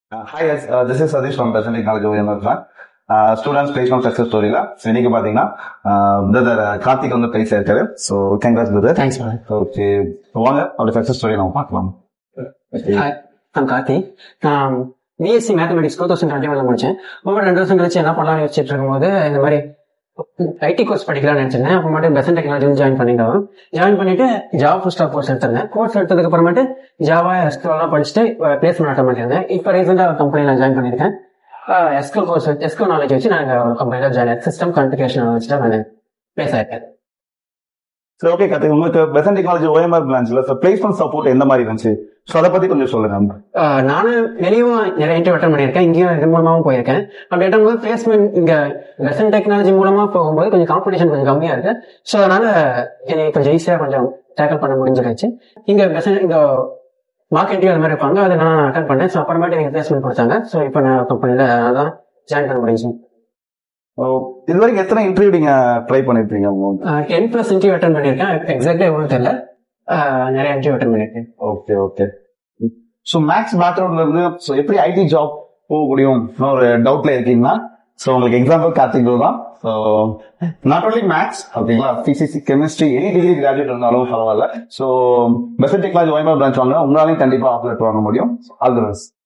Uh, hi guys, uh, this is Sadish from Present Technology OEM தான் students placement success ஸ்டோரியில இன்னைக்கு பாத்தீங்கன்னா brother Karthik வந்து பிளேஸ் இருக்காரு so congrats brother thanks madam okay வாங்க அவரோட சக்சஸ் ஸ்டோரி நம்ம பார்க்கலாம் ஹாய் நான் கார்த்தி நான் BSc mathematics two thousand twenty ஒன்ல முடிச்சேன் ஒவ்வொரு ரெண்டு வருஷம் கழிச்சு என்ன பண்ணலாம்னு யோசிச்சுட்டு இருக்கும்போது இந்த மாதிரி ஐடி கோர்ஸ் படிக்கலாம்னு நினைச்சிருந்தேன் அப்புறமேட்டு பெசன் டெக்னாலஜி வந்து ஜாயின் பண்ணிட்டோம் ஜாயின் பண்ணிட்டு ஜாவா ஃபுல் ஸ்டாக் கோர்ஸ் எடுத்திருந்தேன் கோர்ஸ் எடுத்ததுக்கு அப்புறமேட்டு ஜாவா எஸ்கோலாம் படிச்சுட்டு பிளேஸ்மெண்ட் அட்டன் பண்ணியிருந்தேன் இப்போ ரீசெண்டாக கம்பெனியில் ஜாயின் பண்ணியிருக்கேன் எஸ்கோ கோர்ஸ் எஸ்கோ நாலேஜ் வச்சு நாங்கள் ஒரு கம்பெனியில் ஜாயின் சிஸ்டம் கம்யூனிகேஷன் நாலேஜ் தான் நான் பிளேஸ் ஆயிருக்கேன் சரி ஓகே கார்த்திக் உங்களுக்கு பிரசன்ட் டெக்னாலஜி ஓஎம்ஆர் பிரான்ச்ல ஸோ பிளேஸ்மெண்ட் சப்போர்ட் எந்த மாதிரி இருந்துச்சு ஸோ அதை பத்தி கொஞ்சம் சொல்லுங்க ஆஹ் நானும் வெளியும் நிறைய இன்டர்வியூ அட்டன் பண்ணியிருக்கேன் இங்கேயும் இது மூலமாவும் போயிருக்கேன் அப்படி அட்டன் போது பிளேஸ்மெண்ட் இங்க வெஸ்டர்ன் டெக்னாலஜி மூலமா போகும்போது கொஞ்சம் காம்படிஷன் கொஞ்சம் கம்மியா இருக்கு ஸோ அதனால எனக்கு கொஞ்சம் ஈஸியா கொஞ்சம் டேக்கிள் பண்ண முடிஞ்சிருச்சு இங்க வெஸ்டர்ன் இங்க மார்க் இன்டர்வியூ அந்த மாதிரி இருப்பாங்க அதை நான் அட்டன் பண்ணேன் ஸோ அப்புறமேட்டு எனக்கு பிளேஸ்மெண்ட் கொடுத்தாங்க ஸோ இப்போ நான் கம்பெனில அதான் ஜாயின் பண்ண முடிஞ்சு இது வரைக்கும் எத்தனை இன்டர்வியூ நீங்க ட்ரை பண்ணிருப்பீங்க டென் ப்ளஸ் இன்டர்வியூ அட்டன் பண்ணியிருக்கேன் எக்ஸாக்டா எவ்வளோ தெரியல ஆஹ் நிறைய இன்டர்வியூ அட்டன் பண்ணியிருக்கேன் ஓகே ஓகே ஸோ மேக்ஸ் பேக்ரவுண்ட்ல இருந்து ஸோ எப்படி ஐடி ஜாப் போக முடியும் ஒரு டவுட்ல இருக்கீங்கன்னா ஸோ உங்களுக்கு எக்ஸாம்பிள் கார்த்திக் தான் ஸோ நாட் ஓன்லி மேக்ஸ் ஓகேங்களா BCC chemistry any degree graduate இருந்தாலும் பரவாயில்ல so best technology OMR branch வாங்க உங்களாலையும் கண்டிப்பா ஆப்ரேட் வாங்க முடியும் ஆல் தி பெஸ்ட்